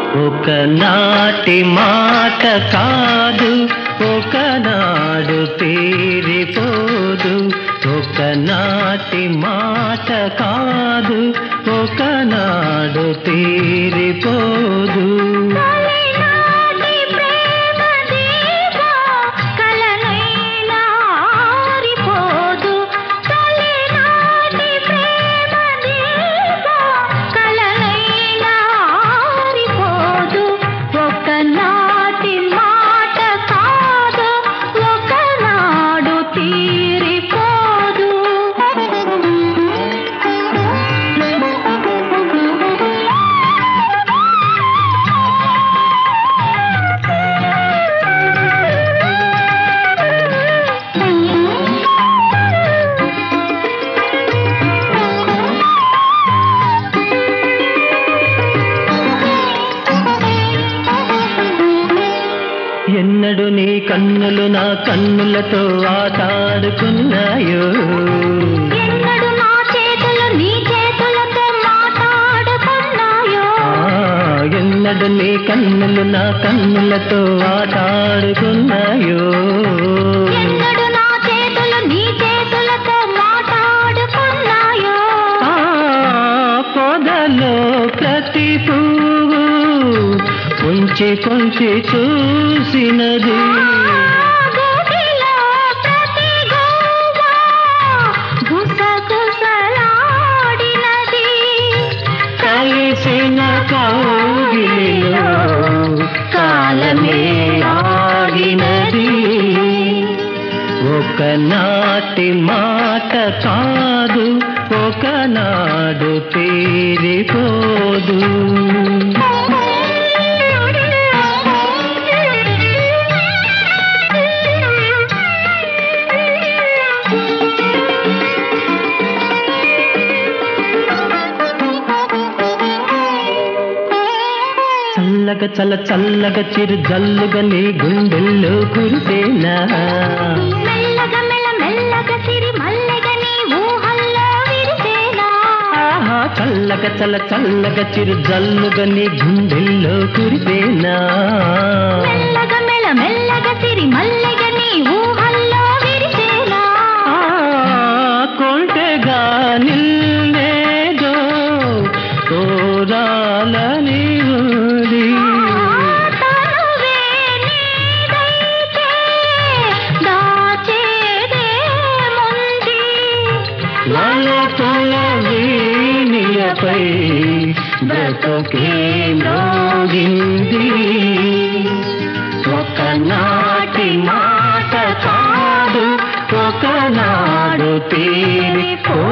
ఒకనాటి మాట కాదు ఒకనాడు తీరిపోదు ఒకనాటి మాట కాదు ఒకనాడు తీరిపోదు తొలినాటి ప్రేమ దీపం కలనైనా ఆరిపోదు తొలినాటి ప్రేమ దీపం కలనైనా ఆరిపోదు ఒకనాటి మాట కాదు ఒకనాడు తీరిపోదు ఎన్నడు నీ కన్నులు నా కన్నులతో ఆటాడుకున్నాయో ఎన్నడు నా చేతులు నీ చేతులతో మాట్లాడుకున్నాయో ఆ, ఎన్నడు నీ కన్నులు నా కన్నులతో ఆటాడుకున్నాయో ఎన్నడు నా చేతులు నీ చేతులతో మాట్లాడుకున్నాయో ఆ పొదలో ప్రతి పువ్వు కొంచి కొంచి చూసినది గోటిలో ప్రతి గోవ గుసగుసలాడినది కలిసిన కౌగిలిలో కాలమే ఆగినది ఒకనాటి మాట కాదు ఒకనాడు తీరిపోదు చల్లగా చల్ల చల్లగా చిరు జల్లుగా నీ గుండెల్లో కురిసేనా మెల్లగా మెల్ల మెల్లగా సిరి మల్లెగా నీ ఊహల్లో విరిసేనా ఆహా చల్లగా చల్ల చల్లగా చిరు జల్లుగా నీ గుండెల్లో కురిసేనా మెల్లగా మెల్ల మెల్లగా సిరి మల్లెగా నీ ఊహల్లో విరిసేనా ఆ, కొంటెగా నిల్లేదో కోరాలని ఉంది తనువే నీదైతే దాచేదేముంది వలపుల వీణియపై బ్రతుకే మ్రోగింది ఒకనాటి మాట కాదు ఒకనాడు తీరిపో